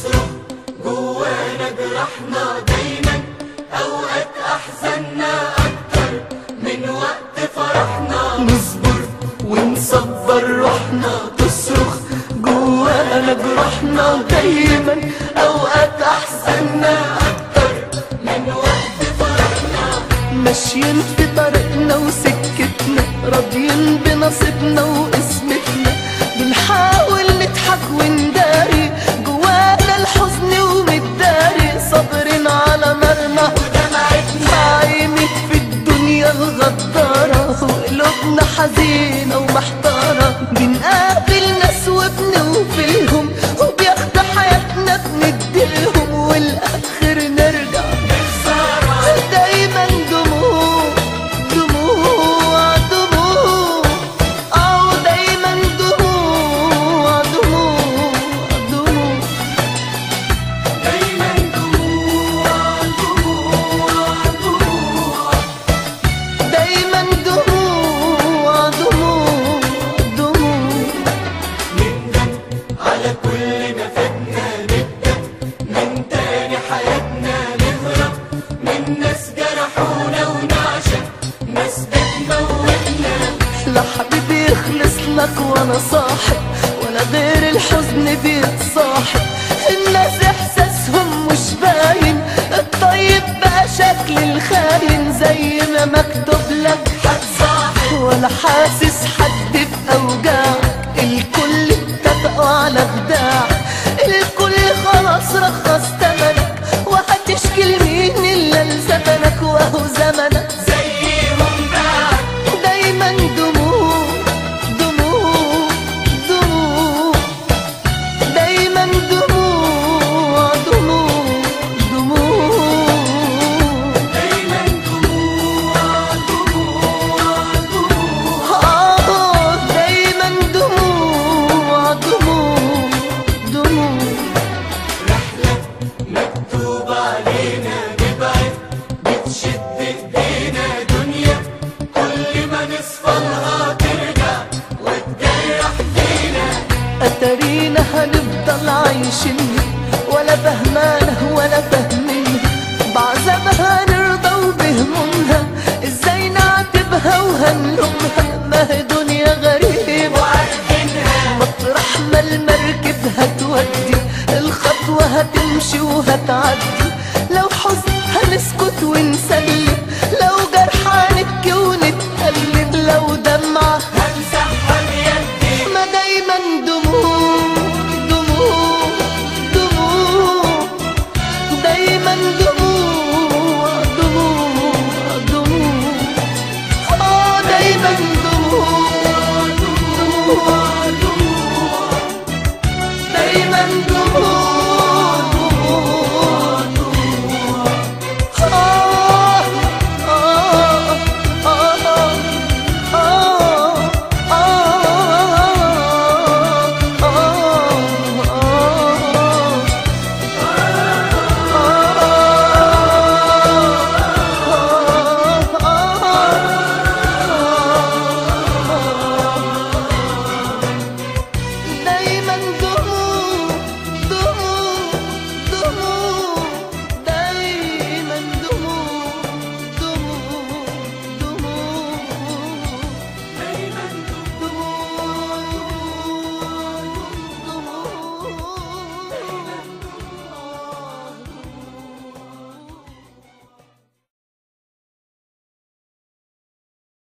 تصرخ جوانا جرحنا دايما اوقات احزاننا اكتر من وقت فرحنا نصبر ونصبر روحنا تصرخ جوانا جرحنا دايما اوقات احزاننا اكتر من وقت فرحنا ماشيين في طريقنا وسكتنا راضيين بنصيبنا وقسمتنا بنحاول نضحك ونداري جوانا الحزن ومتداري صابرين على مرنا ودمعتنا عايمين في الدنيا الغدارة وقلوبنا حزينة ومحتارة بنقابل ناس وبنوفلهم وبياخدوا حياتنا بنديلهم والآخر نرجع دايما دموع دموع دموع أو دايما دموع دموع دموع دايما دموع دموع دموع دايما دموع دموع دموع نندم على كل ما فاتنا نبدأ من تاني حياتنا نهرب من ناس جرحونا ونعشق ناس بتموتنا لا حبيبي يخلص لك وانا صاحب ولا غير الحزن بيتصاحب الناس احساسهم مش باين الطيب بقى شكل الخاين زي ما مكتوب لك هتصاحب ولا حاسس حد بأوجاعك الكل اتفقوا على خداعك الكل خلاص رخص تمنك وهتشكي لمين الا لزمنك وهو زمنك زيهم باعك دايما دموع دموع دموع دايما دموع دموع دموع دايما دموع دموع دموع آه دايما دموع دموع دموع رحلة مكتوب علينا نبعد بتشد ايدينا دنيا كل ما نصفى لها ترجع وتجرح فينا اتارينا هنفضل عايشين ولا فهمانه ولا فاهمين بعذابها نرضى وبهمومها ازاي نعاتبها وهنلومها ما هي دنيا غريبة وعارفينها مطرح ما المركب هتودي الخطوة هتمشي وهتعدي لو حزن هنسكت ونسلم لو جرح هنبكي ونتألم لو دمع